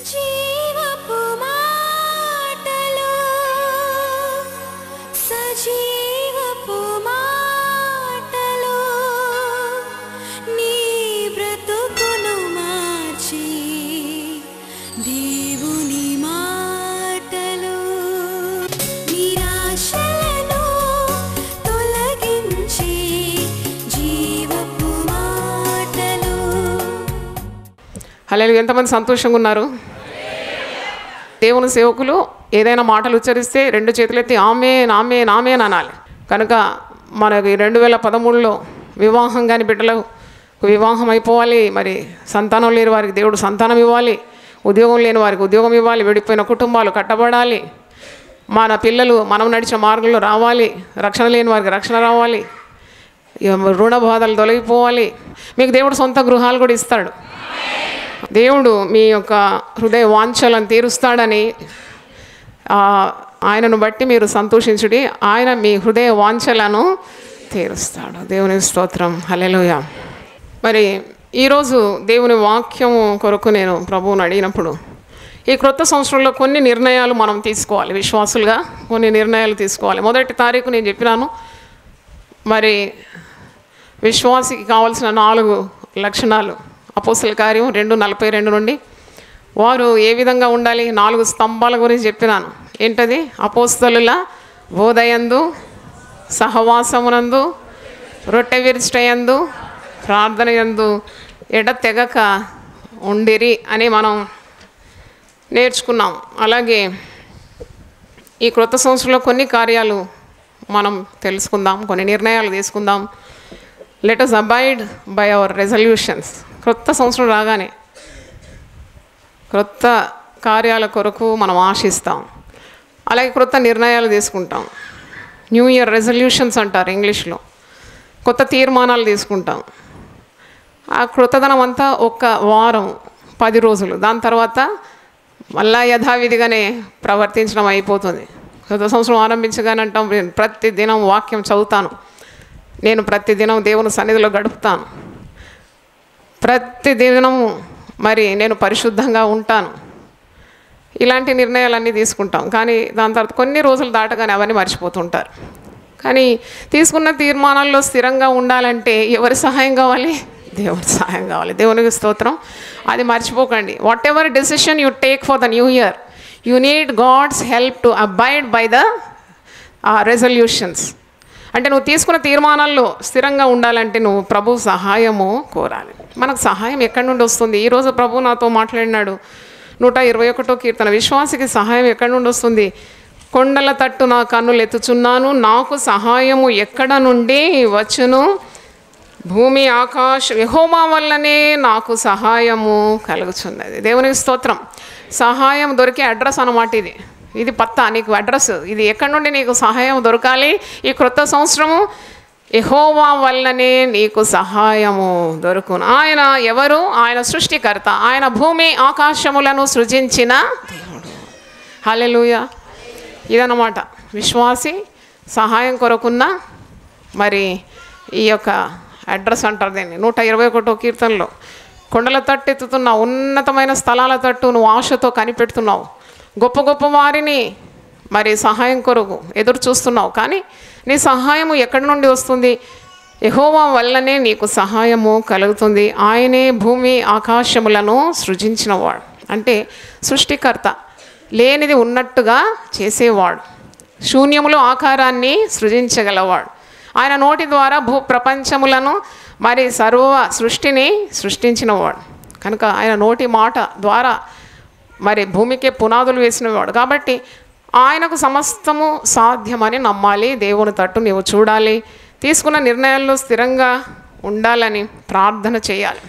జీవపు మాటలు సజీవపు మాటలు నీ బ్రతుకును మార్చి దేవుని మాటలు నిరాశలను తొలగించి జీవపు మాటలు హలో ఎంతమంది సంతోషంగా ఉన్నారు దేవుని సేవకులు ఏదైనా మాటలు ఉచ్చరిస్తే రెండు చేతులెత్తి ఆమె నామే నామే అని అనాలి కనుక మనకి రెండు వేల పదమూడులో వివాహం కాని బిడ్డలకు వివాహం అయిపోవాలి మరి సంతానం లేని వారికి దేవుడు సంతానం ఇవ్వాలి ఉద్యోగం లేని వారికి ఉద్యోగం ఇవ్వాలి విడిపోయిన కుటుంబాలు కట్టబడాలి మన పిల్లలు మనం నడిచిన మార్గంలో రావాలి రక్షణ లేని వారికి రక్షణ రావాలి ఇక రుణ బాధలు తొలగిపోవాలి మీకు దేవుడు సొంత గృహాలు కూడా ఇస్తాడు దేవుడు మీ యొక్క హృదయ వాంఛలను తీరుస్తాడని ఆ, ఆయనను బట్టి మీరు సంతోషించుడి ఆయన మీ హృదయ వాంఛలను తీరుస్తాడు దేవుని స్తోత్రం హల్లెలూయ మరి ఈరోజు దేవుని వాక్యం కొరకు నేను ప్రభువుని అడిగినప్పుడు ఈ క్రొత్త సంవత్సరంలో కొన్ని నిర్ణయాలు మనం తీసుకోవాలి విశ్వాసులుగా కొన్ని నిర్ణయాలు తీసుకోవాలి మొదటి తారీఖు నేను చెప్పినాను మరి విశ్వాసికి కావాల్సిన నాలుగు లక్షణాలు అపోసల కార్యం రెండు నలభై రెండు నుండి వారు ఏ విధంగా ఉండాలి నాలుగు స్తంభాల గురించి చెప్పినాను ఏంటది అపోస్తలుల బోధయందు సహవాసమునందు రొట్టె విరిష్టయందు ప్రార్థన యందు ఎడ తెగక ఉండిరి అని మనం నేర్చుకున్నాం అలాగే ఈ క్రొత్త సంవత్సరంలో కొన్ని కార్యాలు మనం తెలుసుకుందాం కొన్ని నిర్ణయాలు తీసుకుందాం let us abide by our resolutions క్రొత్త సంవత్సరం రాగానే క్రొత్త కార్యాల కొరకు మనం ఆశిస్తాం అలాగే క్రొత్త నిర్ణయాలు తీసుకుంటాం న్యూ ఇయర్ రెజల్యూషన్స్ అంటారు ఇంగ్లీష్లో కొత్త తీర్మానాలు తీసుకుంటాం ఆ క్రొత్తదనం అంతా ఒక్క వారం పది రోజులు దాని తర్వాత మళ్ళా యథావిధిగానే ప్రవర్తించడం అయిపోతుంది కొత్త సంవత్సరం ఆరంభించగానే అంటాం "నేను ప్రతి దినం వాక్యం చదువుతాను నేను ప్రతి దినం దేవుని సన్నిధిలో గడుపుతాను ప్రతి దినము మరి నేను పరిశుద్ధంగా ఉంటాను ఇలాంటి నిర్ణయాలన్నీ తీసుకుంటాం కానీ దాని తర్వాత కొన్ని రోజులు దాటగానే అవన్నీ మర్చిపోతుంటారు కానీ తీసుకున్న తీర్మానాల్లో స్థిరంగా ఉండాలంటే ఎవరి సహాయం కావాలి దేవుని సహాయం కావాలి దేవునికి స్తోత్రం అది మర్చిపోకండి whatever decision you take for the new year you need God's help to abide by the resolutions అంటే నువ్వు తీసుకున్న తీర్మానాల్లో స్థిరంగా ఉండాలంటే నువ్వు ప్రభు సహాయము కోరాలి మనకు సహాయం ఎక్కడి నుండి వస్తుంది ఈరోజు ప్రభు నాతో మాట్లాడినాడు నూట ఇరవై ఒకటో కీర్తన విశ్వాసికి సహాయం ఎక్కడి నుండి వస్తుంది కొండల తట్టు నా కన్నులు ఎత్తుచున్నాను నాకు సహాయము ఎక్కడ నుండి వచ్చును భూమి ఆకాశ యెహోవా వల్లనే నాకు సహాయము కలుగుచున్నది దేవునికి స్తోత్రం సహాయం దొరికే అడ్రస్ అన్నమాట ఇది ఇది పత్తా నీకు అడ్రస్ ఇది ఎక్కడి నుండి నీకు సహాయం దొరకాలి ఈ క్రొత్త సంవత్సరము యెహోవా వల్లనే నీకు సహాయము దొరుకును ఆయన ఎవరు ఆయన సృష్టికర్త ఆయన భూమి ఆకాశములను సృజించిన దేవుడు హల్లెలూయా ఇదన్నమాట విశ్వాసి సహాయం కొరకున్న మరి ఈ యొక్క అడ్రస్ అంటారు దీన్ని నూట ఇరవై ఒకటో కీర్తనలో కొండల తట్టు ఎత్తుతున్న ఉన్నతమైన స్థలాల తట్టు నువ్వు ఆశతో కనిపెడుతున్నావు గొప్ప గొప్ప వారిని మరి సహాయం కొరకు ఎదురు చూస్తున్నావు కానీ నీ సహాయము ఎక్కడి నుండి వస్తుంది యెహోవా వల్లనే నీకు సహాయము కలుగుతుంది ఆయనే భూమి ఆకాశములను సృజించినవాడు అంటే సృష్టికర్త లేనిది ఉన్నట్టుగా చేసేవాడు శూన్యములో ఆకారాన్ని సృజించగలవాడు ఆయన నోటి ద్వారా భూ ప్రపంచములను మరి సర్వ సృష్టిని సృష్టించినవాడు కనుక ఆయన నోటి మాట ద్వారా మరి భూమికి పునాదులు వేసినవాడు కాబట్టి ఆయనకు సమస్తము సాధ్యమని నమ్మాలి దేవుని తట్టు నీవు చూడాలి తీసుకున్న నిర్ణయాల్లో స్థిరంగా ఉండాలని ప్రార్థన చేయాలి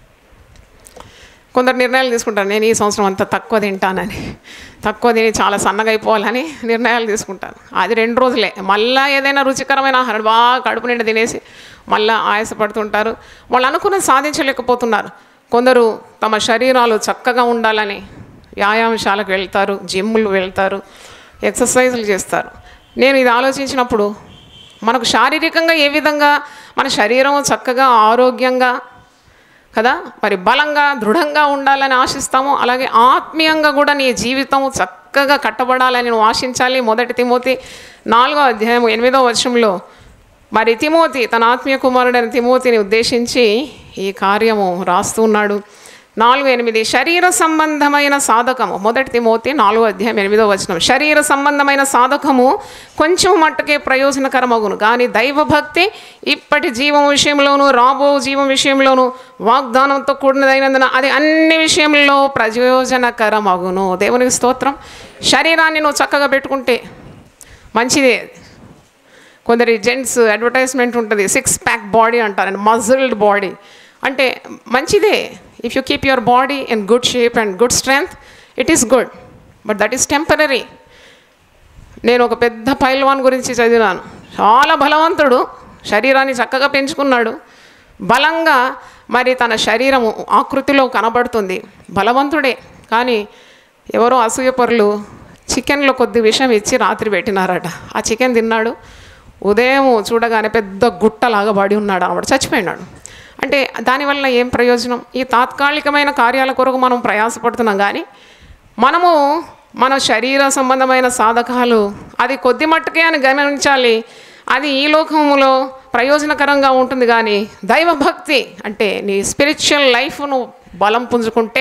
కొందరు నిర్ణయాలు తీసుకుంటారు నేను ఈ సంవత్సరం అంతా తక్కువ తింటానని తక్కువ తిని చాలా సన్నగా అయిపోవాలని నిర్ణయాలు తీసుకుంటాను అది రెండు రోజులే మళ్ళీ ఏదైనా రుచికరమైన ఆహారం బాగా కడుపు నిండా తినేసి మళ్ళీ ఆయాసపడుతుంటారు వాళ్ళు అనుకున్నది సాధించలేకపోతున్నారు కొందరు తమ శరీరాలు చక్కగా ఉండాలని వ్యాయామశాలకు వెళ్తారు జిమ్లు వెళ్తారు ఎక్సర్సైజులు చేస్తారు నేను ఇది ఆలోచించినప్పుడు మనకు శారీరకంగా ఏ విధంగా మన శరీరం చక్కగా ఆరోగ్యంగా కదా మరి బలంగా దృఢంగా ఉండాలని ఆశిస్తాము అలాగే ఆత్మీయంగా కూడా నీ జీవితం చక్కగా కట్టబడాలని నువ్వు ఆశించాలి మొదటి తిమోతి నాలుగో అధ్యాయం ఎనిమిదో వర్షంలో మరి తిమోతి తన ఆత్మీయ కుమారుడైన తిమోతిని ఉద్దేశించి ఈ కార్యము రాస్తున్నాడు నాలుగు ఎనిమిది శరీర సంబంధమైన సాధకము మొదటి తిమోతి నాలుగో అధ్యాయం ఎనిమిదో వచనం శరీర సంబంధమైన సాధకము కొంచెం మట్టుకే ప్రయోజనకరమగును కానీ దైవభక్తి ఇప్పటి జీవం విషయంలోనూ రాబో జీవం విషయంలోనూ వాగ్దానంతో కూడినదైనందున అది అన్ని విషయంలో ప్రయోజనకరమగును దేవునికి స్తోత్రం శరీరాన్ని నువ్వు చక్కగా పెట్టుకుంటే మంచిదే కొందరి జెంట్స్ అడ్వర్టైజ్మెంట్ ఉంటుంది సిక్స్ ప్యాక్ బాడీ అంటారు మజిల్డ్ బాడీ అంటే మంచిదే if you keep your body in good shape and good strength it is good but that is temporary నేను ఒక పెద్ద పైల్వాన్ గురించి చదివినాను చాలా బలవంతుడు శరీరాన్ని చక్కగా పెంచుకున్నాడు బలంగా మరి తన శరీరము ఆకృతిలో కనబడుతుంది బలవంతుడే కానీ ఎవరో అసూయపరులు చికెన్లో కొద్ది విషం ఇచ్చి రాత్రి పెట్టినారట ఆ చికెన్ తిన్నాడు ఉదయం చూడగానే పెద్ద గుట్టలాగా పడి ఉన్నాడు అనమాట చచ్చిపోయినాడు అంటే దానివల్ల ఏం ప్రయోజనం ఈ తాత్కాలికమైన కార్యాల కొరకు మనం ప్రయాసపడుతున్నాం కానీ మనము మన శరీర సంబంధమైన సాధకాలు అది కొద్ది మట్టుకే అని గమనించాలి అది ఈ లోకములో ప్రయోజనకరంగా ఉంటుంది కానీ దైవభక్తి అంటే నీ స్పిరిచువల్ లైఫ్ను బలం పుంజుకుంటే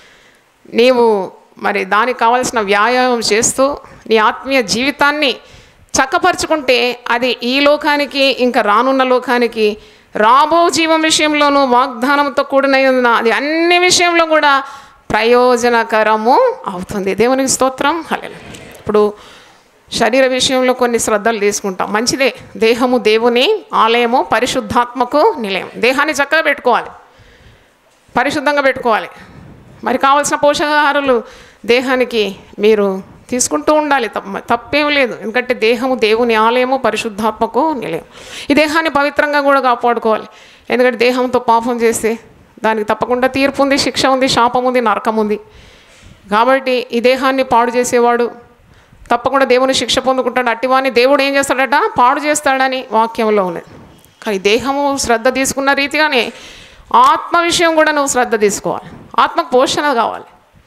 నీవు మరి దానికి కావలసిన వ్యాయామం చేస్తూ నీ ఆత్మీయ జీవితాన్ని చక్కపరుచుకుంటే అది ఈ లోకానికి ఇంకా రానున్న లోకానికి రాబో జీవం విషయంలోనూ వాగ్దానంతో కూడిన అది అన్ని విషయంలో కూడా ప్రయోజనకరము అవుతుంది దేవునికి స్తోత్రం హల్లెలూయా ఇప్పుడు శరీర విషయంలో కొన్ని శ్రద్ధలు తీసుకుంటాం మంచిదే దేహము దేవుని ఆలయము పరిశుద్ధాత్మకు నిలయం దేహాన్ని చక్కగా పెట్టుకోవాలి పరిశుద్ధంగా పెట్టుకోవాలి మరి కావాల్సిన పోషకాహారాలు దేహానికి మీరు తీసుకుంటూ ఉండాలి తప్ప తప్పేం లేదు ఎందుకంటే దేహము దేవుని ఆలయము పరిశుద్ధాత్మకు నిలయం ఈ దేహాన్ని పవిత్రంగా కూడా కాపాడుకోవాలి ఎందుకంటే దేహంతో పాపం చేస్తే దానికి తప్పకుండా తీర్పు ఉంది శిక్ష ఉంది శాపం ఉంది నరకం ఉంది కాబట్టి ఈ దేహాన్ని పాడు చేసేవాడు తప్పకుండా దేవుని శిక్ష పొందుకుంటాడు అట్టివాన్ని దేవుడు ఏం చేస్తాడట పాడు చేస్తాడని వాక్యంలో ఉన్నది కానీ దేహము శ్రద్ధ తీసుకున్న రీతిగానే ఆత్మ విషయం కూడా నువ్వు శ్రద్ధ తీసుకోవాలి ఆత్మకు పోషణ కావాలి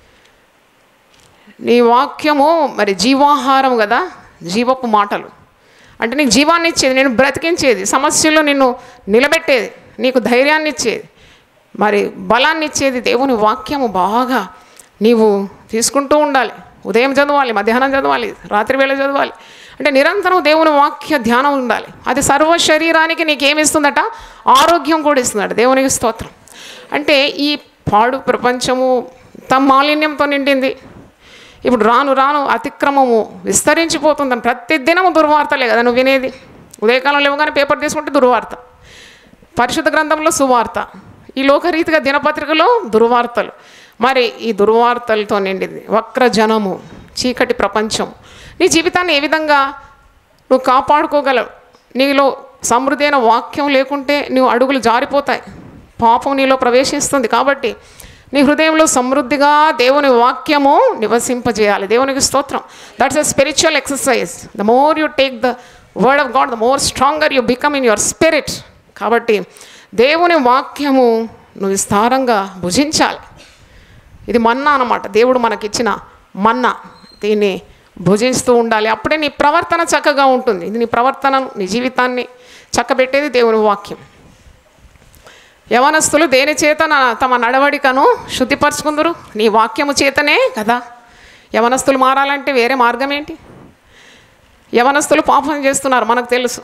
నీ వాక్యము మరి జీవాహారం కదా జీవపు మాటలు అంటే నీకు జీవాన్ని ఇచ్చేది నేను బ్రతికించేది సమస్యల్లో నిన్ను నిలబెట్టేది నీకు ధైర్యాన్ని ఇచ్చేది మరి బలాన్ని ఇచ్చేది దేవుని వాక్యము బాగా నీవు తీసుకుంటూ ఉండాలి ఉదయం చదవాలి మధ్యాహ్నం చదవాలి రాత్రి వేళ చదవాలి అంటే నిరంతరం దేవుని వాక్య ధ్యానం ఉండాలి అది సర్వ శరీరానికి నీకేమిస్తుందట ఆరోగ్యం కూడా ఇస్తుందట దేవునికి స్తోత్రం అంటే ఈ పాడు ప్రపంచము తమ మాలిన్యంతో నిండింది ఇప్పుడు రాను రాను అతిక్రమము విస్తరించిపోతుందని ప్రతి దినము దుర్వార్తలే కదా నువ్వు వినేది ఉదయకాలం లేవగానే పేపర్ తీసుకుంటే దుర్వార్త పరిశుద్ధ గ్రంథంలో సువార్త ఈ లోకరీతిగా దినపత్రికలో దుర్వార్తలు మరి ఈ దుర్వార్తలతో నిండింది వక్ర జనము చీకటి ప్రపంచం నీ జీవితాన్ని ఏ విధంగా నువ్వు కాపాడుకోగలవు నీలో సమృద్ధి అయిన వాక్యం లేకుంటే నువ్వు అడుగులు జారిపోతాయి పాపం నీలో ప్రవేశిస్తుంది కాబట్టి నీ హృదయంలో సమృద్ధిగా దేవుని వాక్యము నివసింపజేయాలి దేవునికి స్తోత్రం that's a spiritual exercise the more you take the word of God the more stronger you become in your spirit కాబట్టి దేవుని వాక్యము నువ్వు విస్తారంగా భుజించాలి ఇది మన్నా అన్నమాట దేవుడు మనకిచ్చిన మన్నా దీన్ని భుజిస్తూ ఉండాలి అప్పుడే నీ ప్రవర్తన చక్కగా ఉంటుంది ఇది నీ ప్రవర్తనను నీ జీవితాన్ని చక్కబెట్టేది దేవుని వాక్యం యవనస్తులు దేని చేత నా- తమ నడవడికను శుద్ధిపరచుకుందరు నీ వాక్యము చేతనే కదా యవనస్తులు మారాలంటే వేరే మార్గం ఏంటి యవనస్తులు పాపం చేస్తున్నారు మనకు తెలుసు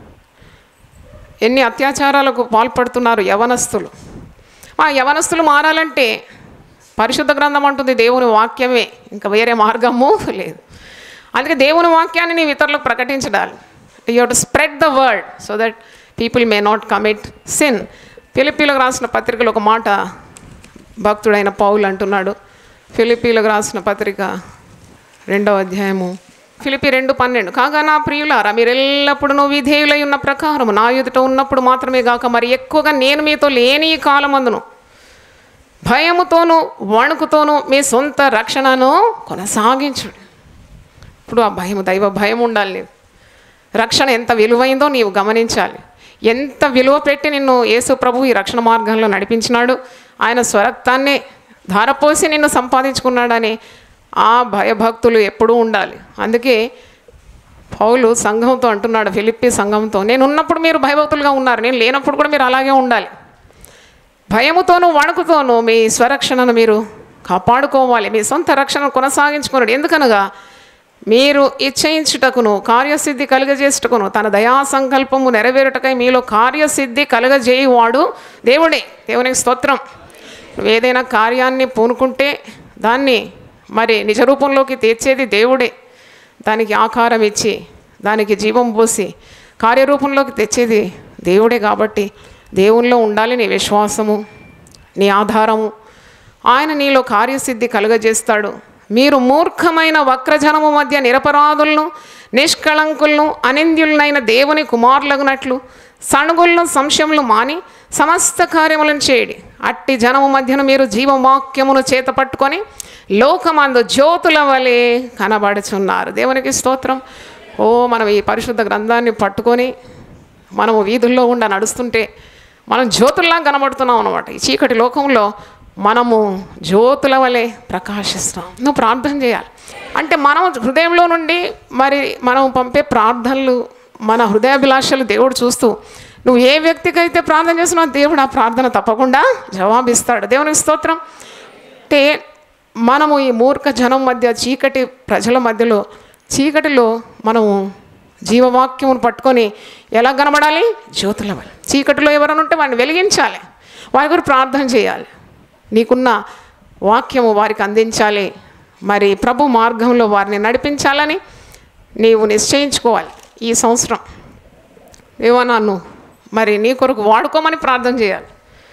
ఎన్ని అత్యాచారాలకు పాల్పడుతున్నారు యవనస్తులు ఆ యవనస్తులు మారాలంటే పరిశుద్ధ గ్రంథం అంటుంది దేవుని వాక్యమే ఇంకా వేరే మార్గము లేదు అందుకే దేవుని వాక్యాన్ని నీవు ఇతరులకు ప్రకటించడాలి you to spread the word so that people may not commit sin ఫిలిపీలకు రాసిన పత్రికలో ఒక మాట భక్తుడైన పౌలు అంటున్నాడు ఫిలిపీలకు రాసిన పత్రిక రెండవ అధ్యాయము ఫిలిపి రెండు పన్నెండు కాగా నా ప్రియులారా మీరు ఎల్లప్పుడూ విధేయులై ఉన్న ప్రకారం నా ఎదుట ఉన్నప్పుడు మాత్రమే కాక మరి ఎక్కువగా నేను మీతో లేని ఈ కాలమందును భయముతోనూ వణుకుతోనూ మీ సొంత రక్షణను కొనసాగించుడు ఇప్పుడు ఆ భయం దైవ భయం ఉండాలి నీవు రక్షణ ఎంత విలువైందో నీవు గమనించాలి ఎంత విలువ పెట్టి నిన్ను యేసు ప్రభు ఈ రక్షణ మార్గంలో నడిపించినాడు ఆయన స్వరక్తాన్నే ధారపోసి నిన్ను సంపాదించుకున్నాడని ఆ భయభక్తులు ఎప్పుడూ ఉండాలి అందుకే పౌలు సంఘంతో అంటున్నాడు ఫిలిప్పి సంఘంతో నేను ఉన్నప్పుడు మీరు భయభక్తులుగా ఉన్నారు నేను లేనప్పుడు కూడా మీరు అలాగే ఉండాలి భయముతోనూ వణుకుతోనూ మీ స్వరక్షణను మీరు కాపాడుకోవాలి మీ సొంత రక్షణను కొనసాగించుకున్నాడు ఎందుకనగా మీరు ఇచ్చయించుటకును కార్యసిద్ధి కలుగజేసుటకును తన దయా సంకల్పము నెరవేరుటకై మీలో కార్యసిద్ధి కలుగజేయువాడు దేవుడే దేవునికి స్తోత్రం నువ్వు ఏదైనా కార్యాన్ని పూనుకుంటే దాన్ని మరి నిజ రూపంలోకి తీర్చేది దేవుడే దానికి ఆకారం ఇచ్చి దానికి జీవం పోసి కార్యరూపంలోకి తెచ్చేది దేవుడే కాబట్టి దేవునిలో ఉండాలి నీ విశ్వాసము నీ ఆధారము ఆయన నీలో కార్యసిద్ధి కలుగజేస్తాడు మీరు మూర్ఖమైన వక్రజనము మధ్య నిరపరాధులను నిష్కళంకులను అనింద్యులనైన దేవుని కుమారులగునట్లు సణుగులను సంశయములు మాని సమస్త కార్యములను చేయడి అట్టి జనము మధ్యన మీరు జీవవాక్యమును చేత పట్టుకొని లోకమందు జ్యోతుల వలె కనబడుచున్నారు దేవునికి స్తోత్రం ఓ మనం ఈ పరిశుద్ధ గ్రంథాన్ని పట్టుకొని మనము వీధుల్లో ఉండ నడుస్తుంటే మనం జ్యోతుల్లా కనబడుతున్నాం అనమాట ఈ చీకటి లోకంలో మనము జ్యోతుల వలె ప్రకాశిస్తాం నువ్వు ప్రార్థన చేయాలి అంటే మనం హృదయంలో నుండి మరి మనం పంపే ప్రార్థనలు మన హృదయాభిలాషలు దేవుడు చూస్తూ నువ్వు ఏ వ్యక్తికైతే ప్రార్థన చేస్తున్నావు దేవుడు ఆ ప్రార్థన తప్పకుండా జవాబిస్తాడు దేవునికి స్తోత్రం అంటే మనము ఈ మూర్ఖ జనం మధ్య చీకటి ప్రజల మధ్యలో చీకటిలో మనము జీవవాక్యమును పట్టుకొని ఎలా కనబడాలి జ్యోతుల వల్ల చీకటిలో ఎవరైనా ఉంటే వాడిని వెలిగించాలి వారి గురించి ప్రార్థన చేయాలి నీకున్న వాక్యము వారికి అందించాలి మరి ప్రభు మార్గంలో వారిని నడిపించాలని నీవు నిశ్చయించుకోవాలి ఈ సంవత్సరం ఏమో నన్ను మరి నీ కొరకు వాడుకోమని ప్రార్థన చేయాలి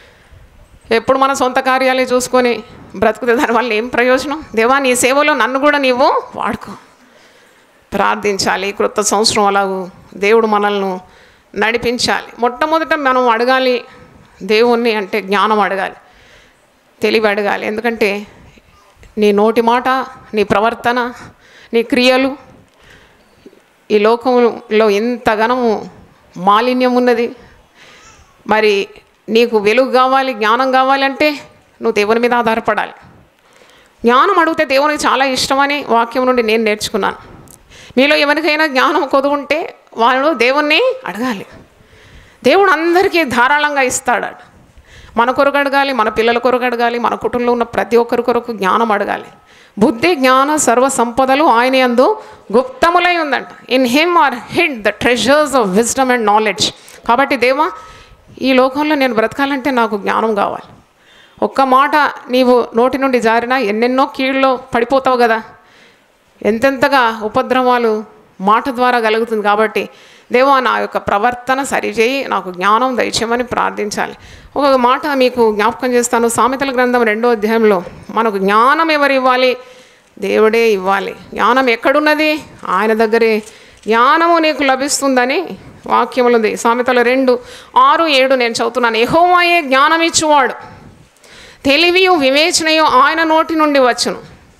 ఎప్పుడు మన సొంత కార్యాలే చూసుకొని బ్రతుకుతే దానివల్ల ఏం ప్రయోజనం దేవా నీ సేవలో నన్ను కూడా నీవు వాడుకో ప్రార్థించాలి క్రొత్త సంవత్సరం అలాగూ దేవుడు మనల్ని నడిపించాలి మొట్టమొదట మనం అడగాలి దేవుణ్ణి అంటే జ్ఞానం అడగాలి తెలివి అడగాలి ఎందుకంటే నీ నోటి మాట నీ ప్రవర్తన నీ క్రియలు ఈ లోకంలో ఎంతగానము మాలిన్యం ఉన్నది మరి నీకు వెలుగు కావాలి జ్ఞానం కావాలంటే నువ్వు దేవుని మీద ఆధారపడాలి జ్ఞానం అడిగితే దేవునికి చాలా ఇష్టమని వాక్యం నుండి నేను నేర్చుకున్నాను మీలో ఎవరికైనా జ్ఞానం కొదుకుంటే వాళ్ళు దేవుణ్ణి అడగాలి దేవుడు అందరికీ ధారాళంగా ఇస్తాడు మన కొరకు అడగాలి మన పిల్లల కొరకు అడగాలి మన కుటుంబంలో ఉన్న ప్రతి ఒక్కరి కొరకు జ్ఞానం అడగాలి బుద్ధి జ్ఞాన సర్వ సంపదలు ఆయన యందు గుప్తములై ఉందంట in him are hid the treasures of wisdom and knowledge కాబట్టి దేవా ఈ లోకంలో నేను బ్రతకాలంటే నాకు జ్ఞానం కావాలి ఒక్క మాట నీవు నోటి నుండి జారినా ఎన్నెన్నో కీళ్ళలో పడిపోతావు కదా ఎంతెంతగా ఉపద్రవాలు మాట ద్వారా కలుగుతుంది కాబట్టి దేవా నా యొక్క ప్రవర్తన సరిచేయి నాకు జ్ఞానం దయచేయమని ప్రార్థించాలి ఒక మాట మీకు జ్ఞాపకం చేస్తాను సామెతల గ్రంథం రెండో అధ్యాయంలో మనకు జ్ఞానం ఎవరు ఇవ్వాలి దేవుడే ఇవ్వాలి జ్ఞానం ఎక్కడున్నది ఆయన దగ్గరే జ్ఞానము నీకు లభిస్తుందని వాక్యములు ఉంది సామెతలు రెండు ఆరు ఏడు నేను చదువుతున్నాను ఎహోమాయే జ్ఞానం ఇచ్చువాడు తెలివియు వివేచనయు ఆయన నోటి నుండి వచ్చును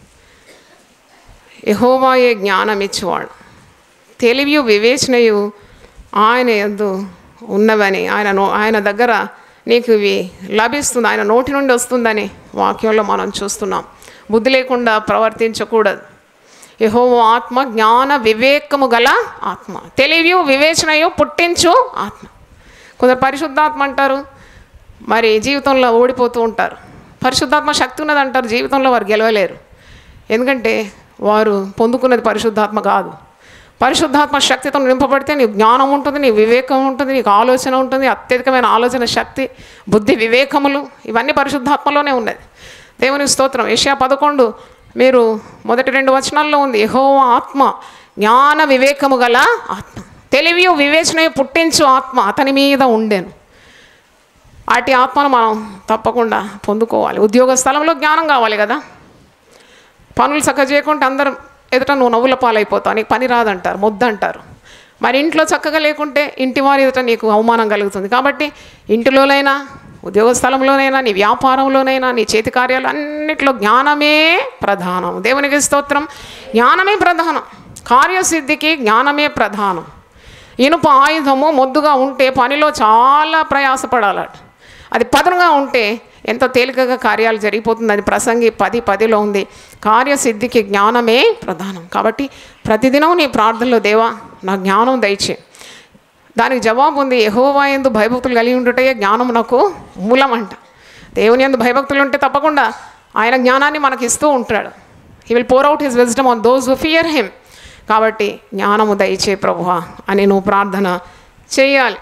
యహోవాయే జ్ఞానం ఇచ్చేవాడు తెలివియు వివేచనయు ఆయన ఎందు ఉన్నవని ఆయన నో ఆయన దగ్గర నీకు ఇవి లభిస్తుంది ఆయన నోటి నుండి వస్తుందని వాక్యంలో మనం చూస్తున్నాం బుద్ధి లేకుండా ప్రవర్తించకూడదు యహోవో ఆత్మ జ్ఞాన వివేకము గల ఆత్మ తెలివియు వివేచనయు పుట్టించు ఆత్మ కొందరు పరిశుద్ధాత్మ అంటారు మరి జీవితంలో ఓడిపోతూ ఉంటారు పరిశుద్ధాత్మ శక్తి ఉన్నదంటారు జీవితంలో వారు గెలవలేరు ఎందుకంటే వారు పొందుకున్నది పరిశుద్ధాత్మ కాదు పరిశుద్ధాత్మ శక్తితో నింపబడితే నీ జ్ఞానం ఉంటుంది నీ వివేకం ఉంటుంది నీకు ఆలోచన ఉంటుంది అత్యధికమైన ఆలోచన శక్తి బుద్ధి వివేకములు ఇవన్నీ పరిశుద్ధాత్మలోనే ఉన్నది దేవుని స్తోత్రం ఏషియా పదకొండు మీరు మొదటి రెండు వచనాల్లో ఉంది యహో ఆత్మ జ్ఞాన వివేకము గల ఆత్మ తెలివియు వివేచన పుట్టించు ఆత్మ అతని మీద ఉండేను వాటి ఆత్మను మనం తప్పకుండా పొందుకోవాలి ఉద్యోగ స్థలంలో జ్ఞానం కావాలి కదా పనులు చక్కగా చేయకుంటే అందరు ఎదుట నువ్వు నవ్వుల పాలైపోతావు నీకు పని రాదంటారు మొద్దంటారు మరి ఇంట్లో చక్కగా లేకుంటే ఇంటి వారి ఎదుట నీకు అవమానం కలుగుతుంది కాబట్టి ఇంటిలోనైనా ఉద్యోగ స్థలంలోనైనా నీ వ్యాపారంలోనైనా నీ చేతి కార్యాలు అన్నిట్లో జ్ఞానమే ప్రధానం దేవునికి స్తోత్రం జ్ఞానమే ప్రధానం కార్యసిద్ధికి జ్ఞానమే ప్రధానం ఇనుప ఆయుధము మొద్దుగా ఉంటే పనిలో చాలా ప్రయాసపడాలి అది పదునుగా ఉంటే ఎంతో తేలికగా కార్యాలు జరిగిపోతుంది అది ప్రసంగి పది పదిలో ఉంది కార్యసిద్ధికి జ్ఞానమే ప్రధానం కాబట్టి ప్రతిదినం నీ ప్రార్థనలో దేవా నా జ్ఞానం దయచే దానికి జవాబు ఉంది యహోవా ఎందు భయభక్తులు కలిగి ఉండుటే జ్ఞానం నాకు మూలం అంట దేవుని ఎందు భయభక్తులు ఉంటే తప్పకుండా ఆయన జ్ఞానాన్ని మనకి ఇస్తూ ఉంటాడు he will pour out his wisdom on those who fear him కాబట్టి జ్ఞానము దయచే ప్రభువా అని నువ్వు ప్రార్థన చేయాలి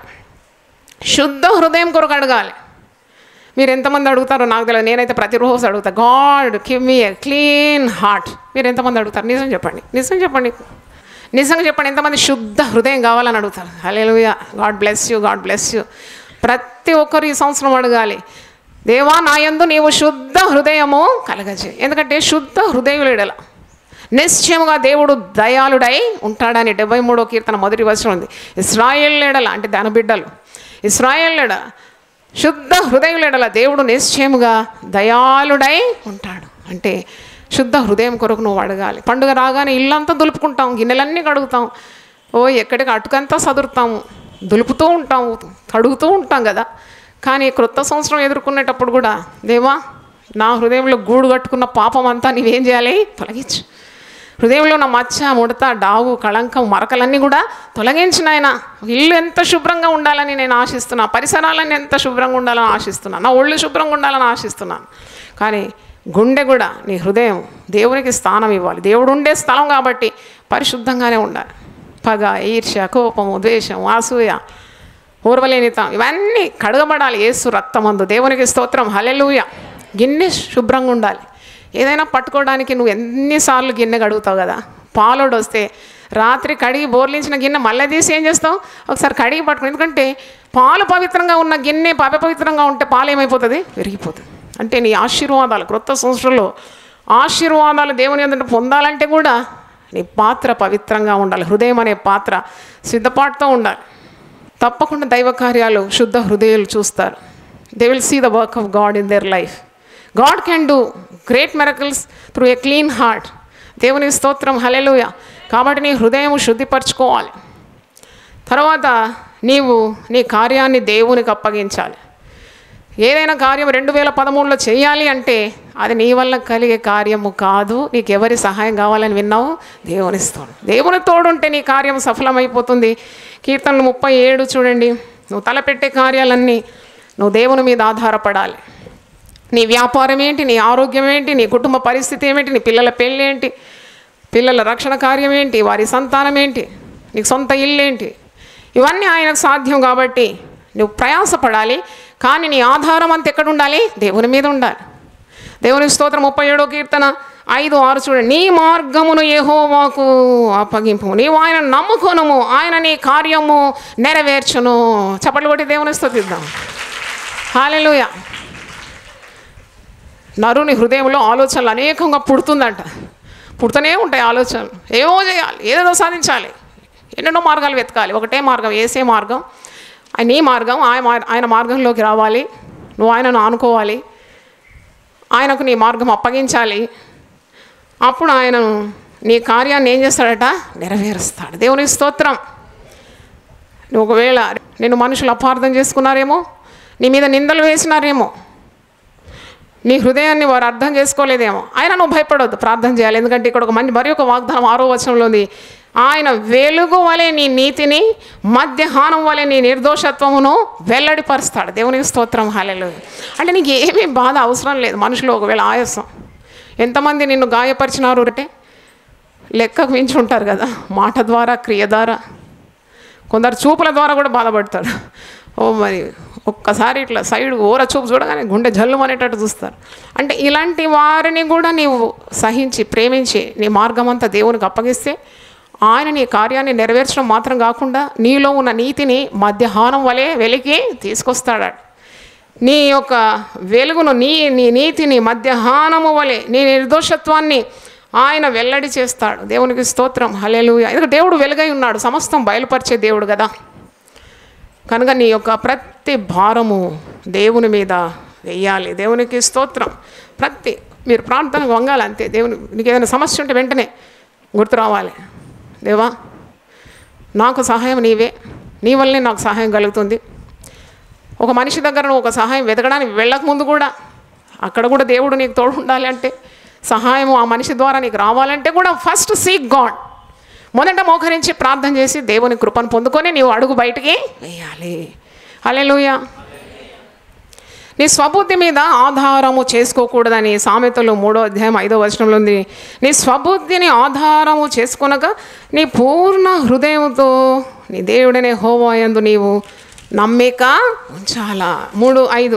శుద్ధ హృదయం కొరకు అడగాలి మీరు ఎంతమంది అడుగుతారో నాకు తెలియదు నేనైతే ప్రతిరోజు అడుగుతా God give me a clean heart మీరు ఎంతమంది అడుగుతారు నిజం చెప్పండి నిజం చెప్పండి నిజంగా చెప్పండి ఎంతమంది శుద్ధ హృదయం కావాలని అడుగుతారు hallelujah God bless you God bless you ప్రతి ఒక్కరు ఈ సంవత్సరం అడగాలి దేవా నా యందు నీవు శుద్ధ హృదయము కలగజే ఎందుకంటే శుద్ధ హృదయులేడల నిశ్చయముగా దేవుడు దయాళుడై ఉంటాడని డెబ్బై మూడో కీర్తన మొదటి వర్షం ఉంది ఇస్రాయేల్ లేడల అంటే దాని బిడ్డలు ఇస్రాయేల్ లేడ శుద్ధ హృదయులేడల దేవుడు నిశ్చయముగా దయాళుడై ఉంటాడు అంటే శుద్ధ హృదయం కొరకు నువ్వు అడగాలి పండుగ రాగానే ఇల్లంతా దులుపుకుంటాం గిన్నెలన్నీ కడుగుతాం ఓ ఎక్కడికి అటుకంతా సదురుతాము దులుపుతూ ఉంటాము కడుగుతూ ఉంటాం కదా కానీ క్రొత్త సంవత్సరం ఎదుర్కొనేటప్పుడు కూడా దేవా నా హృదయంలో గూడు కట్టుకున్న పాపం అంతా నీవేం చేయాలి తొలగించు హృదయంలో ఉన్న మచ్చ ముడత డాగు కళంకం మరకలన్నీ కూడా తొలగించిన ఆయన ఇల్లు ఎంత శుభ్రంగా ఉండాలని నేను ఆశిస్తున్నా పరిసరాలన్నీ ఎంత శుభ్రంగా ఉండాలని ఆశిస్తున్నాను నా ఒళ్ళు శుభ్రంగా ఉండాలని ఆశిస్తున్నాను కానీ గుండె కూడా నీ హృదయం దేవునికి స్థానం ఇవ్వాలి దేవుడు ఉండే స్థలం కాబట్టి పరిశుద్ధంగానే ఉండాలి పగ ఈర్ష్య కోపము ద్వేషం అసూయ ఊర్వలేనిత ఇవన్నీ కడగబడాలి ఏసు రక్తమందు దేవునికి స్తోత్రం హలెలూయ గిన్నె శుభ్రంగా ఉండాలి ఏదైనా పట్టుకోవడానికి నువ్వు ఎన్నిసార్లు గిన్నె కడుగుతావు కదా పాలోడు వస్తే రాత్రి కడిగి బోర్లించిన గిన్నె మళ్ళీ తీసి ఏం చేస్తావు ఒకసారి కడిగి పట్టుకో ఎందుకంటే పాలు పవిత్రంగా ఉన్న గిన్నె పవి పవిత్రంగా ఉంటే పాలు ఏమైపోతుంది విరిగిపోతుంది అంటే నీ ఆశీర్వాదాలు క్రొత్త సంవత్సరంలో ఆశీర్వాదాలు దేవుని ఎదుట పొందాలంటే కూడా నీ పాత్ర పవిత్రంగా ఉండాలి హృదయం అనే పాత్ర సిద్ధపాటుతో ఉండాలి తప్పకుండా దైవ కార్యాలు శుద్ధ హృదయాలు చూస్తారు they will see the work of God in their life God can do great miracles through a clean heart దేవుని స్తోత్రం హలెలుయ కాబట్టి నీ హృదయం శుద్ధిపరచుకోవాలి తర్వాత నీవు నీ కార్యాన్ని దేవునికి అప్పగించాలి ఏదైనా కార్యం రెండు వేల పదమూడులో చేయాలి అంటే అది నీ వల్ల కలిగే కార్యము కాదు నీకు ఎవరి సహాయం కావాలని విన్నావు దేవుని తోడు దేవుని తోడుంటే నీ కార్యం సఫలమైపోతుంది కీర్తనలు ముప్పై ఏడు చూడండి నువ్వు తలపెట్టే కార్యాలన్నీ నువ్వు దేవుని మీద ఆధారపడాలి నీ వ్యాపారం ఏంటి నీ ఆరోగ్యం ఏంటి నీ కుటుంబ పరిస్థితి ఏమిటి నీ పిల్లల పెళ్ళి ఏంటి పిల్లల రక్షణ కార్యం ఏంటి వారి సంతానం ఏంటి నీకు సొంత ఇల్లు ఏంటి ఇవన్నీ ఆయనకు సాధ్యం కాబట్టి నువ్వు ప్రయాసపడాలి కానీ నీ ఆధారం అంత ఎక్కడ ఉండాలి దేవుని మీద ఉండాలి దేవుని స్తోత్రం ముప్పై ఏడో కీర్తన ఐదు ఆరు చూడండి నీ మార్గమును ఏహోవాకు అప్పగింపు నీవు ఆయన నమ్ముకొనుము ఆయన నీ కార్యము నెరవేర్చును చప్పట్లు కొట్టి దేవుని స్తుతిద్దాం హాలెలూయా నరుని హృదయంలో ఆలోచనలు అనేకంగా పుడుతుందంట పుడుతూనే ఉంటాయి ఆలోచనలు ఏమో చేయాలి ఏదేదో సాధించాలి ఎన్నెన్నో మార్గాలు వెతకాలి ఒకటే మార్గం ఏసే మార్గం ఆయన నీ మార్గం ఆయన మార్- ఆయన మార్గంలోకి రావాలి నువ్వు ఆయనను ఆనుకోవాలి ఆయనకు నీ మార్గం అప్పగించాలి అప్పుడు ఆయన నీ కార్యాన్ని ఏం చేస్తాడట నెరవేరుస్తాడు దేవుని స్తోత్రం నువ్వు ఒకవేళ నేను మనుషులు అపార్థం చేసుకున్నారేమో నీ మీద నిందలు వేసినారేమో నీ హృదయాన్ని వారు అర్థం చేసుకోలేదేమో ఆయన నువ్వు భయపడవద్దు ప్రార్థన చేయాలి ఎందుకంటే ఇక్కడ ఒక మంచి మరి ఒక వాగ్దానం ఆరో వచనంలో ఉంది ఆయన వెలుగు వలె నీ నీతిని మధ్యాహ్నం వలె నీ నిర్దోషత్వమును వెల్లడిపరుస్తాడు దేవునికి స్తోత్రం హాలెలు అంటే నీకు ఏమీ బాధ అవసరం లేదు మనుషులు ఒకవేళ ఆయాసం ఎంతమంది నిన్ను గాయపరిచినారు అంటే లెక్కకు మించి ఉంటారు కదా మాట ద్వారా క్రియ ద్వారా కొందరు చూపుల ద్వారా కూడా బాధపడతారు ఓ మరి ఒక్కసారి ఇట్లా సైడ్ ఓర చూపు చూడగానే గుండె జల్లు అనేటట్టు చూస్తారు అంటే ఇలాంటి వారిని కూడా నీవు సహించి ప్రేమించి నీ మార్గం అంతా దేవునికి అప్పగిస్తే ఆయన నీ కార్యాన్ని నెరవేర్చడం మాత్రం కాకుండా నీలో ఉన్న నీతిని మధ్యాహ్నం వలె వెలికి తీసుకొస్తాడు నీ యొక్క వెలుగును నీ నీ నీతిని మధ్యాహ్నము వలె నీ నిర్దోషత్వాన్ని ఆయన వెల్లడి చేస్తాడు దేవునికి స్తోత్రం హల్లెలూయా ఎందుకంటే దేవుడు వెలుగై ఉన్నాడు సమస్తం బయలుపరిచే దేవుడు కదా కనుక నీ యొక్క ప్రతి భారము దేవుని మీద వెయ్యాలి దేవునికి స్తోత్రం ప్రతి మీరు ప్రార్థన వంగాలి అంతే దేవుని నీకు ఏదైనా సమస్య ఉంటే వెంటనే గుర్తు రావాలి దేవా నాకు సహాయం నీవే నీ వల్లనే నాకు సహాయం కలుగుతుంది ఒక మనిషి దగ్గర నువ్వు ఒక సహాయం వెతకడానికి వెళ్ళక ముందు కూడా అక్కడ కూడా దేవుడు నీకు తోడు ఉండాలి అంటే సహాయం ఆ మనిషి ద్వారా నీకు రావాలంటే కూడా ఫస్ట్ సీక్ గాడ్ మొదట మోకరించి ప్రార్థన చేసి దేవుని కృపను పొందుకొని నీవు అడుగు బయటికి వేయాలి అలెలుయా నీ స్వబుద్ధి మీద ఆధారము చేసుకోకూడదని సామెతలు మూడో అధ్యాయం ఐదో వచనంలో ఉంది నీ స్వబుద్ధిని ఆధారము చేసుకొనక నీ పూర్ణ హృదయంతో నీ దేవుడనే హోవాయందు నీవు నమ్మిక ఉంచాలా మూడు ఐదు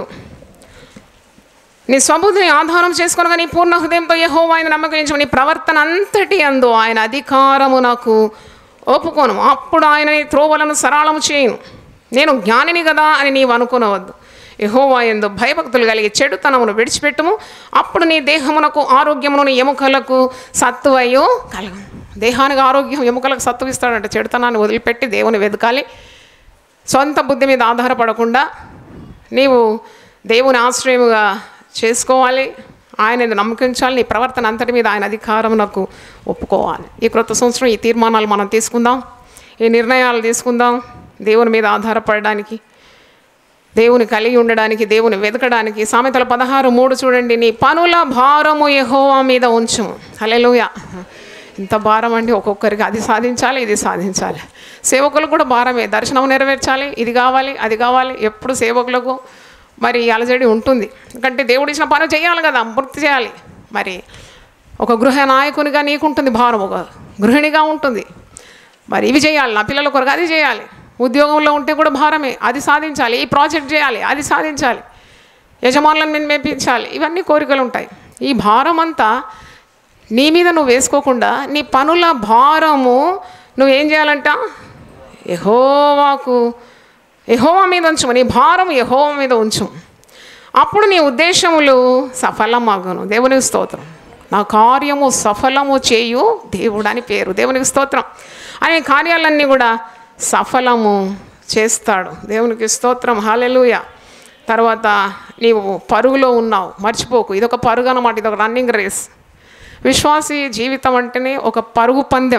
నీ స్వబుద్ధిని ఆధారం చేసుకొనగా నీ పూర్ణ హృదయంతో యెహోవా ఆయన నమ్మకం నీ ప్రవర్తన అంతటి అందు ఆయన అధికారము నాకు ఒప్పుకోను అప్పుడు ఆయన నీ త్రోవలను సరళము చేయను నేను జ్ఞానిని కదా అని నీవు అనుకునవద్దు యెహోవా ఎందు భయభక్తులు కలిగి చెడుతనమును విడిచిపెట్టుము అప్పుడు నీ దేహమునకు ఆరోగ్యమును నీ ఎముకలకు సత్తువయ్యో కలగం దేహానికి ఆరోగ్యం ఎముకలకు సత్తువు ఇస్తాడంట చెడుతనాన్ని వదిలిపెట్టి దేవుని వెతకాలి సొంత బుద్ధి మీద ఆధారపడకుండా నీవు దేవుని ఆశ్రయముగా చేసుకోవాలి ఆయన మీద నమ్మకించాలి నీ ప్రవర్తన అంతటి మీద ఆయన అధికారం నాకు ఒప్పుకోవాలి ఈ క్రొత్త సంవత్సరం ఈ తీర్మానాలు మనం తీసుకుందాం ఈ నిర్ణయాలు తీసుకుందాం దేవుని మీద ఆధారపడడానికి దేవుని కలిగి ఉండడానికి దేవుని వెతకడానికి సామెతల పదహారు మూడు చూడండి నీ పనుల భారము యెహోవా మీద ఉంచుము హల్లెలూయ ఇంత భారం అండి ఒక్కొక్కరికి అది సాధించాలి ఇది సాధించాలి సేవకులకు కూడా భారమే దర్శనం నెరవేర్చాలి ఇది కావాలి అది కావాలి ఎప్పుడు సేవకులకు మరి అలజడి ఉంటుంది ఎందుకంటే దేవుడు ఇచ్చిన పని చేయాలి కదా పూర్తి చేయాలి మరి ఒక గృహ నాయకునిగా నీకుంటుంది భారం ఒక గృహిణిగా ఉంటుంది మరి ఇవి చేయాలి నా పిల్లల కొరకు అది చేయాలి ఉద్యోగంలో ఉంటే కూడా భారమే అది సాధించాలి ఈ ప్రాజెక్ట్ చేయాలి అది సాధించాలి యజమానులను మేము మెప్పించాలి ఇవన్నీ కోరికలు ఉంటాయి ఈ భారం అంతా నీ మీద నువ్వు వేసుకోకుండా నీ పనుల భారము నువ్వేం చేయాలంట యహోవాకు యహోవా మీద ఉంచుము నీ భారం యహోవా మీద ఉంచుము అప్పుడు నీ ఉద్దేశములు సఫలమగును దేవునికి స్తోత్రం నా కార్యము సఫలము చేయు దేవుడు అని పేరు దేవునికి స్తోత్రం అనే కార్యాలన్నీ కూడా సఫలము చేస్తాడు దేవునికి స్తోత్రం హాలెలుయ తర్వాత నీవు పరుగులో ఉన్నావు మర్చిపోకు ఇదొక పరుగు అన్నమాట ఇదొక రన్నింగ్ రేస్ విశ్వాసీ జీవితం అంటేనే ఒక పరుగు పందెం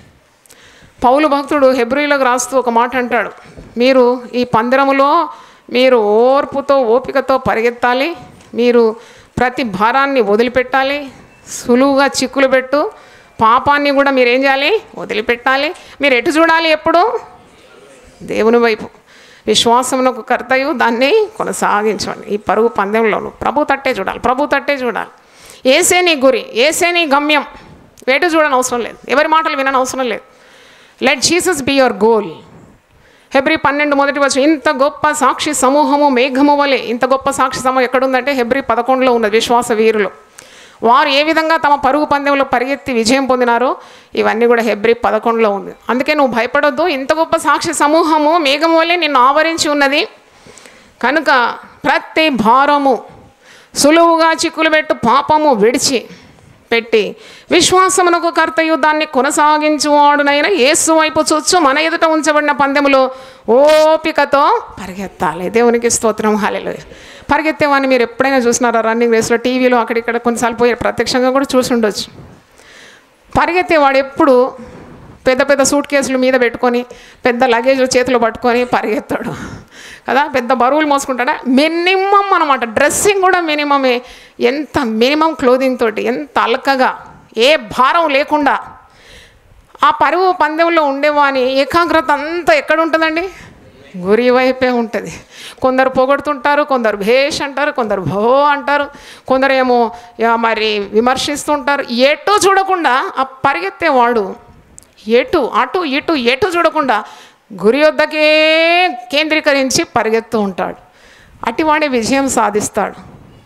పౌలు భక్తుడు హెబ్రిలకు రాస్తూ ఒక మాట అంటాడు మీరు ఈ పందిరములో మీరు ఓర్పుతో ఓపికతో పరిగెత్తాలి మీరు ప్రతి భారాన్ని వదిలిపెట్టాలి సులువుగా చిక్కులు పెట్టు పాపాన్ని కూడా మీరు ఏం చేయాలి వదిలిపెట్టాలి మీరు ఎటు చూడాలి ఎప్పుడు దేవుని వైపు విశ్వాసమునకు కర్తయు దాన్ని కొనసాగించండి ఈ పరుగు పందెంలోను ప్రభు తట్టే చూడాలి ప్రభు తట్టే చూడాలి ఏసే నీ గురి ఏసే నీ గమ్యం వేటు చూడని అవసరం లేదు ఎవరి మాటలు వినని అవసరం లేదు let Jesus be your goal Hebrews పన్నెండు మొదటి వచ్చి ఇంత గొప్ప సాక్షి సమూహము మేఘము వలె ఇంత గొప్ప సాక్షి సమూహం ఎక్కడుందంటే హెబ్రి పదకొండులో ఉన్నది విశ్వాస వీరులు వారు ఏ విధంగా తమ పరుగు పందెంలో పరిగెత్తి విజయం పొందినారో ఇవన్నీ కూడా హెబ్రి పదకొండులో ఉంది అందుకే నువ్వు భయపడొద్దు ఇంత గొప్ప సాక్షి సమూహము మేఘము వలె నిన్ను ఆవరించి ఉన్నది కనుక ప్రతి భారము సులువుగా చిక్కులు పెట్టు పాపము విడిచి పెట్టి విశ్వాసమునకు కర్తయు దాన్ని కొనసాగించువాడునైనా యేసు వైపు చూచు మన ఎదుట ఉంచబడిన పందెములో ఓపికతో పరిగెత్తాలి దేవునికి స్తోత్రం హాలేలు పరిగెత్తేవాడిని మీరు ఎప్పుడైనా చూసినారా రన్నింగ్ రేస్లో టీవీలో అక్కడిక్కడ కొన్నిసార్లు పోయి ప్రత్యక్షంగా కూడా చూసి ఉండొచ్చు పరిగెత్తేవాడు ఎప్పుడు పెద్ద పెద్ద సూట్ కేసులు మీద పెట్టుకొని పెద్ద లగేజ్లు చేతిలో పట్టుకొని పరిగెత్తాడు కదా పెద్ద బరువులు మోసుకుంటాడా మినిమం అనమాట డ్రెస్సింగ్ కూడా మినిమమే ఎంత మినిమం క్లోదింగ్ తోటి ఎంత అలకగా ఏ భారం లేకుండా ఆ పరువు పందెంలో ఉండేవాని ఏకాగ్రత అంతా ఎక్కడ ఉంటుందండి గురి వైపే ఉంటుంది కొందరు పొగడుతుంటారు కొందరు భేష్ అంటారు కొందరు భో అంటారు కొందరు ఏమో యా మరి విమర్శిస్తుంటారు ఎటు చూడకుండా ఆ పరిగెత్తేవాడు ఎటు అటు ఇటు ఎటు చూడకుండా గురి వద్దకే కేంద్రీకరించి పరిగెత్తూ ఉంటాడు అటివాడే విజయం సాధిస్తాడు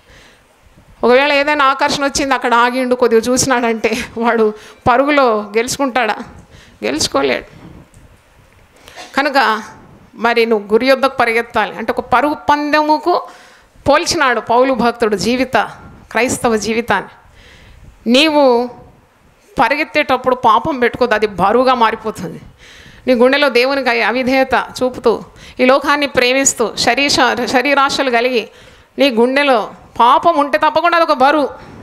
ఒకవేళ ఏదైనా ఆకర్షణ వచ్చింది అక్కడ ఆగిండు కొద్దిగా చూసినాడంటే వాడు పరుగులో గెలుచుకుంటాడా గెలుచుకోలేడు కనుక మరి నువ్వు గురి యొద్దకు పరిగెత్తాలి అంటే ఒక పరుగు పందెముకు పోల్చినాడు పౌలు భక్తుడు జీవిత క్రైస్తవ జీవితాన్ని నీవు పరిగెత్తేటప్పుడు పాపం పెట్టుకోదు అది బరువుగా మారిపోతుంది నీ గుండెలో దేవునికి అవిధేయత చూపుతూ ఈ లోకాన్ని ప్రేమిస్తూ శరీర శరీరాశలు కలిగి నీ గుండెలో పాపం ఉంటే తప్పకుండా అదొక బరువు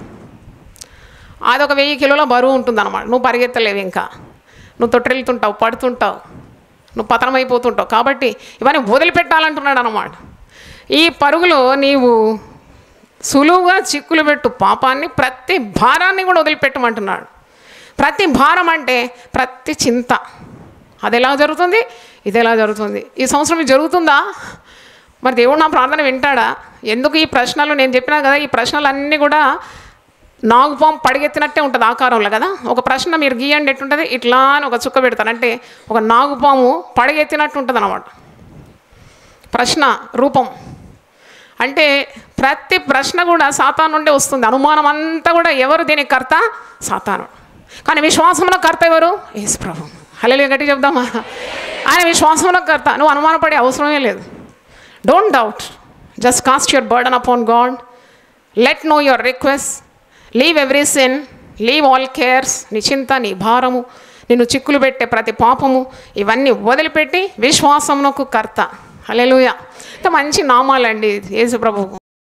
అదొక వెయ్యి కిలోల బరువు ఉంటుంది అనమాట నువ్వు పరిగెత్తలేవు ఇంకా నువ్వు తొట్టెళ్తుంటావు పడుతుంటావు నువ్వు పతనమైపోతుంటావు కాబట్టి ఇవన్నీ వదిలిపెట్టాలంటున్నాడు అనమాట ఈ పరుగులో నీవు సులువుగా చిక్కులు పెట్టు పాపాన్ని ప్రతి భారాన్ని కూడా వదిలిపెట్టమంటున్నాడు ప్రతి భారం అంటే ప్రతి చింత అది ఎలా జరుగుతుంది ఇది ఎలా జరుగుతుంది ఈ సంవత్సరం ఇది జరుగుతుందా మరి దేవుడు నా ప్రార్థన వింటాడా ఎందుకు ఈ ప్రశ్నలు నేను చెప్పినా కదా ఈ ప్రశ్నలు అన్నీ కూడా నాగుపాము పడిగెత్తినట్టే ఉంటుంది ఆకారంలో కదా ఒక ప్రశ్న మీరు గీయండి ఎట్టుంటుంది ఇట్లా అని ఒక చుక్క పెడతారు అంటే ఒక నాగుపాము పడగెత్తినట్టు ఉంటుంది అనమాట ప్రశ్న రూపం అంటే ప్రతి ప్రశ్న కూడా సాతాను నుండే వస్తుంది అనుమానం అంతా కూడా ఎవరు దీనికి కర్త సాతాను కానీ విశ్వాసంలో కర్త ఎవరు యేసు ప్రభు హలో గట్టి చెప్దామా ఆయన విశ్వాసంలో కర్త నువ్వు అనుమానపడే అవసరమే లేదు don't doubt just cast your burden upon God let know your request leave every sin leave all cares నీ చింత నీ భారము నిన్ను చిక్కులు పెట్టే ప్రతి పాపము ఇవన్నీ వదిలిపెట్టి విశ్వాసమునకు కర్త హల్లెలూయా ఇంత మంచి నామాలండి యేసు ప్రభువు